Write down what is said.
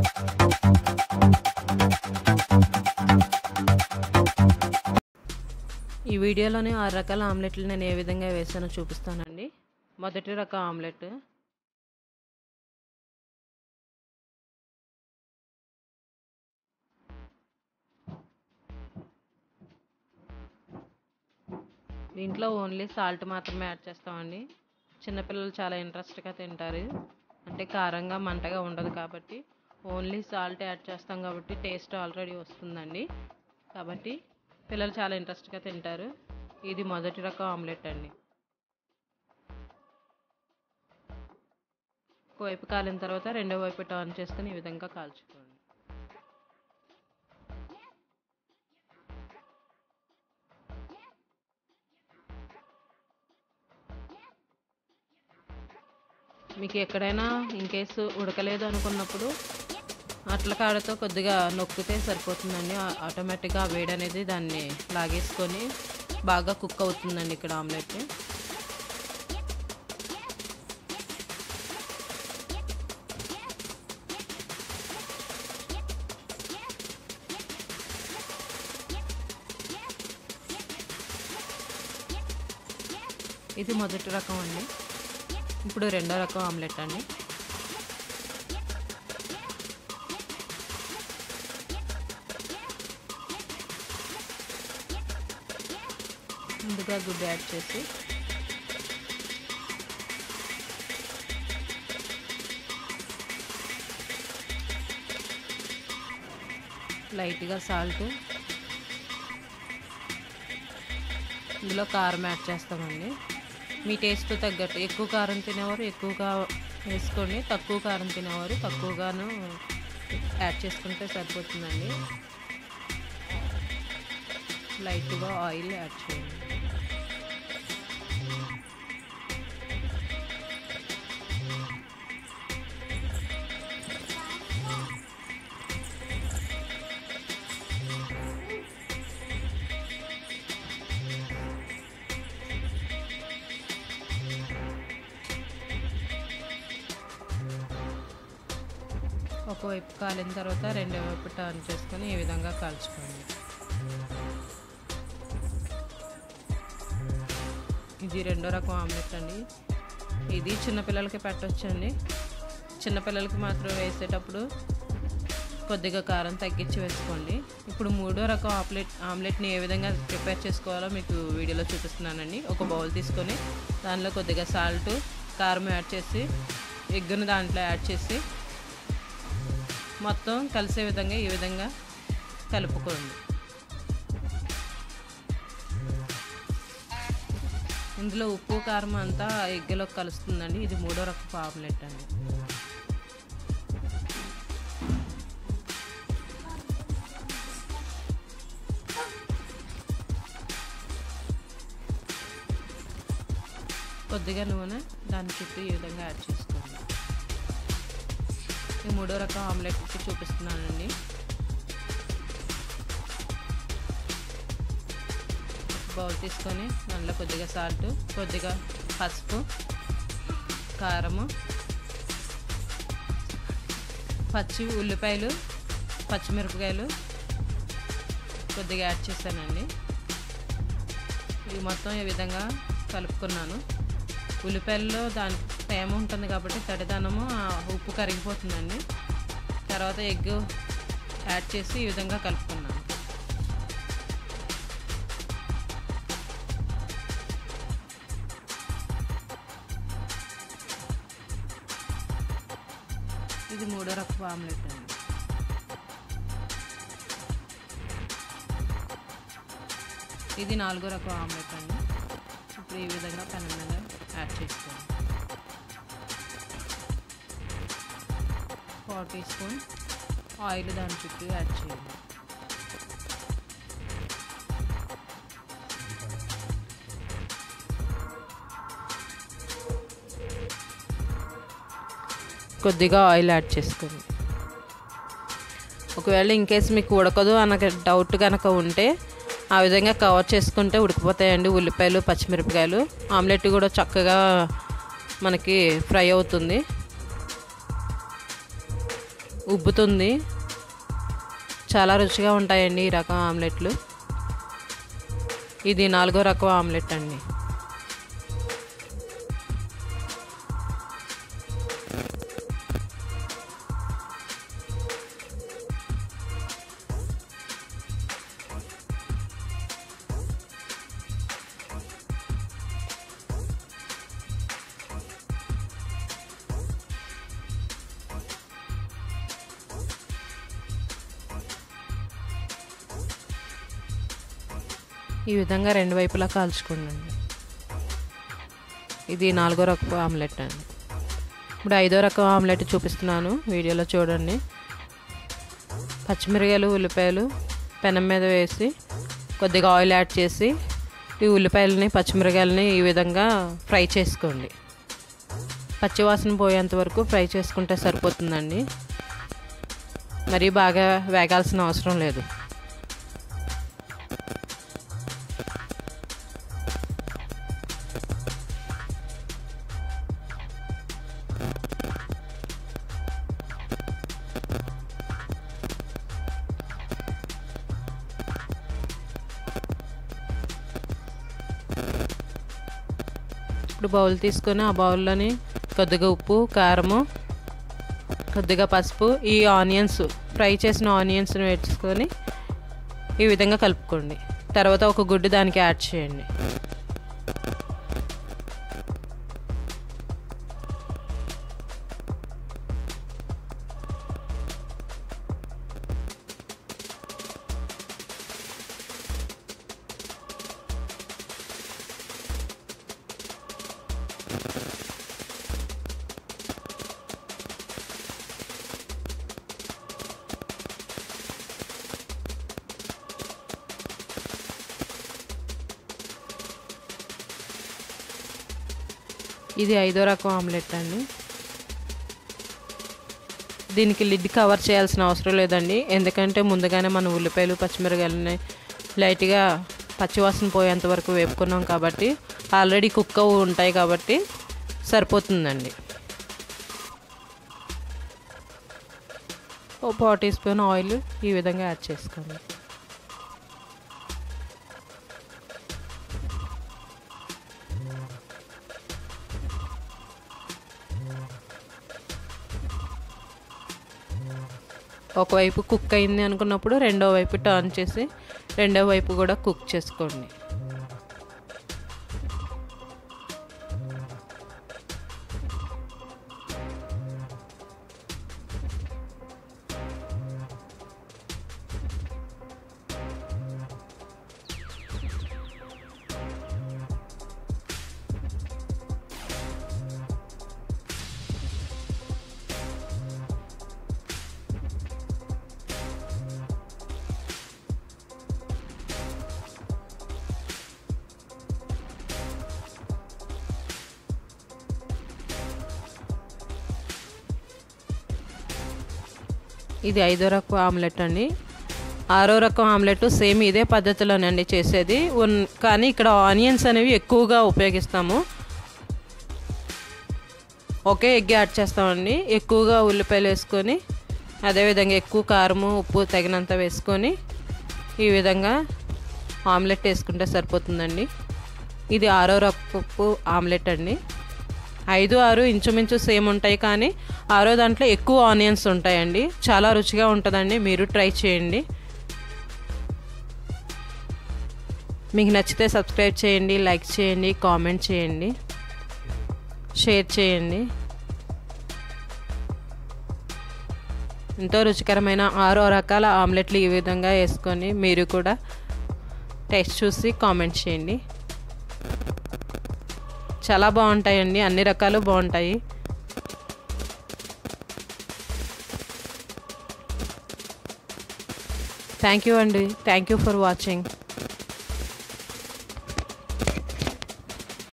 ఈ వీడియోలోని ఆరు రకాల ఆమ్లెట్లు నేను ఏ విధంగా వేసానో చూపిస్తానండి మొదటి రకం ఆమ్లెట్ దీంట్లో ఓన్లీ సాల్ట్ మాత్రమే యాడ్ చేస్తామండి చిన్నపిల్లలు చాలా ఇంట్రెస్ట్గా తింటారు అంటే కారంగా మంటగా ఉండదు కాబట్టి ఓన్లీ సాల్ట్ యాడ్ చేస్తాం కాబట్టి టేస్ట్ ఆల్రెడీ వస్తుందండి కాబట్టి పిల్లలు చాలా ఇంట్రెస్ట్గా తింటారు ఇది మొదటి రకం ఆమ్లెట్ అండి ఒకవైపు కాలిన తర్వాత రెండో వైపు టర్న్ చేసుకుని ఈ విధంగా కాల్చుకోండి మీకు ఎక్కడైనా ఇన్ కేసు ఉడకలేదు అనుకున్నప్పుడు అట్ల కాడతో కొద్దిగా నొక్కితే సరిపోతుందండి ఆటోమేటిక్గా ఆ వేడి అనేది దాన్ని లాగేసుకొని బాగా కుక్ అవుతుందండి ఇక్కడ ఆమ్లెట్ ఇది మొదటి రకం అండి ఇప్పుడు రెండో రకం ఆమ్లెట్ అండి ముందుగా గుడ్డు యాడ్ చేసి లైట్గా సాల్ట్ ఇందులో కారం యాడ్ చేస్తామండి మీ టేస్ట్ తగ్గట్టు ఎక్కువ కారం తినేవారు ఎక్కువగా వేసుకోండి తక్కువ కారం తినేవారు తక్కువగాను యాడ్ చేసుకుంటే సరిపోతుందండి లైట్గా ఆయిల్ యాడ్ చేయండి ఒకవైపు కాలిన తర్వాత రెండో వైపు టర్న్ చేసుకొని ఈ విధంగా కాల్చుకోండి ఇది రెండో రకం ఆమ్లెట్ అండి ఇది చిన్నపిల్లలకి పెట్టొచ్చండి చిన్నపిల్లలకి మాత్రం వేసేటప్పుడు కొద్దిగా కారం తగ్గించి వేసుకోండి ఇప్పుడు మూడో రకం ఆమ్లెట్ ఆమ్లెట్ని ఏ విధంగా ప్రిపేర్ చేసుకోవాలో మీకు వీడియోలో చూపిస్తున్నానండి ఒక బౌల్ తీసుకొని దానిలో కొద్దిగా సాల్ట్ కారం యాడ్ చేసి ఎగ్గును దాంట్లో యాడ్ చేసి మొత్తం కలిసే విధంగా ఈ విధంగా కలుపుకోండి ఇందులో ఉప్పు కారం అంతా ఎగ్గులో కలుస్తుందండి ఇది మూడో రకపు ఆమ్లెట్ అండి కొద్దిగా నూనె దాని చుట్టూ ఈ విధంగా యాడ్ చేసుకోండి ఈ మూడో రకం ఆమ్లెట్కి చూపిస్తున్నానండి బౌల్ తీసుకొని దానిలో కొద్దిగా సాల్ట్ కొద్దిగా పసుపు కారము పచ్చి ఉల్లిపాయలు పచ్చిమిరపకాయలు కొద్దిగా యాడ్ చేశానండి ఇవి మొత్తం ఈ విధంగా కలుపుకున్నాను ఉల్లిపాయల్లో దాని తేమ ఉంటుంది కాబట్టి తడిదనము ఉప్పు కరిగిపోతుందండి తర్వాత ఎగ్ యాడ్ చేసి ఈ విధంగా కలుపుకున్నాను ఇది మూడో రకపు ఆమ్లెట్ అండి ఇది నాలుగో రకం ఆమ్లెట్ అండి ఇప్పుడు ఈ విధంగా పెనం మీద యాడ్ చేసుకోండి పావు టీ స్పూన్ ఆయిల్ దాని చుట్టూ యాడ్ చేయండి కొద్దిగా ఆయిల్ యాడ్ చేసుకోండి ఒకవేళ ఇన్కేస్ మీకు ఉడకదు అన్న డౌట్ కనుక ఉంటే ఆ విధంగా కవర్ చేసుకుంటే ఉడికిపోతాయండి ఉల్లిపాయలు పచ్చిమిరపకాయలు ఆమ్లెట్ కూడా చక్కగా మనకి ఫ్రై అవుతుంది ఉబ్బుతుంది చాలా రుచిగా ఉంటాయండి ఈ రకం ఆమ్లెట్లు ఇది నాలుగో రకం ఆమ్లెట్ అండి ఈ విధంగా రెండు వైపులా కాల్చుకోండి ఇది నాలుగో రకం ఆమ్లెట్ అండి ఇప్పుడు ఐదో రకం ఆమ్లెట్ చూపిస్తున్నాను వీడియోలో చూడండి పచ్చిమిరకాయలు ఉల్లిపాయలు పెనం మీద వేసి కొద్దిగా ఆయిల్ యాడ్ చేసి ఈ ఉల్లిపాయలని పచ్చిమిరకాయలని ఈ విధంగా ఫ్రై చేసుకోండి పచ్చివాసన పోయేంత వరకు ఫ్రై చేసుకుంటే సరిపోతుందండి మరీ బాగా వేగాల్సిన అవసరం లేదు ఇప్పుడు బౌల్ తీసుకొని ఆ బౌల్లోని కొద్దిగా ఉప్పు కారము కొద్దిగా పసుపు ఈ ఆనియన్స్ ఫ్రై చేసిన ఆనియన్స్ని వేసుకొని ఈ విధంగా కలుపుకోండి తర్వాత ఒక గుడ్డు దానికి యాడ్ చేయండి ఇది ఐదో రకం ఆమ్లెట్ అండి దీనికి లిడ్ కవర్ చేయాల్సిన అవసరం లేదండి ఎందుకంటే ముందుగానే మనం ఉల్లిపాయలు పచ్చిమిరకాయలని లైట్గా పచ్చివాసన పోయేంత వరకు వేపుకున్నాం కాబట్టి ఆల్రెడీ కుక్ అవి ఉంటాయి కాబట్టి సరిపోతుందండి ఓ పావు టీ స్పూన్ ఆయిల్ ఈ విధంగా యాడ్ చేసుకోండి ఒకవైపు కుక్ అయింది అనుకున్నప్పుడు రెండో వైపు టర్న్ చేసి రెండో వైపు కూడా కుక్ చేసుకోండి ఇది ఐదో రకం ఆమ్లెట్ అండి ఆరో రకం ఆమ్లెట్ సేమ్ ఇదే పద్ధతిలోనండి చేసేది ఉన్ కానీ ఇక్కడ ఆనియన్స్ అనేవి ఎక్కువగా ఉపయోగిస్తాము ఒకే ఎగ్ యాడ్ చేస్తామండి ఎక్కువగా ఉల్లిపాయలు వేసుకొని అదేవిధంగా ఎక్కువ కారము ఉప్పు తగినంత వేసుకొని ఈ విధంగా ఆమ్లెట్ వేసుకుంటే సరిపోతుందండి ఇది ఆరో రకపు ఆమ్లెట్ అండి ఐదు ఆరు ఇంచుమించు సేమ్ ఉంటాయి కానీ ఆరో దాంట్లో ఎక్కువ ఆనియన్స్ ఉంటాయండి చాలా రుచిగా ఉంటుందండి మీరు ట్రై చేయండి మీకు నచ్చితే సబ్స్క్రైబ్ చేయండి లైక్ చేయండి కామెంట్ చేయండి షేర్ చేయండి ఎంతో రుచికరమైన ఆరో రకాల ఆమ్లెట్లు ఈ విధంగా వేసుకొని మీరు కూడా టేస్ట్ చూసి కామెంట్ చేయండి చాలా బాగుంటాయండి అన్ని రకాలు బాగుంటాయి థ్యాంక్ యూ అండి థ్యాంక్ యూ ఫర్ వాచింగ్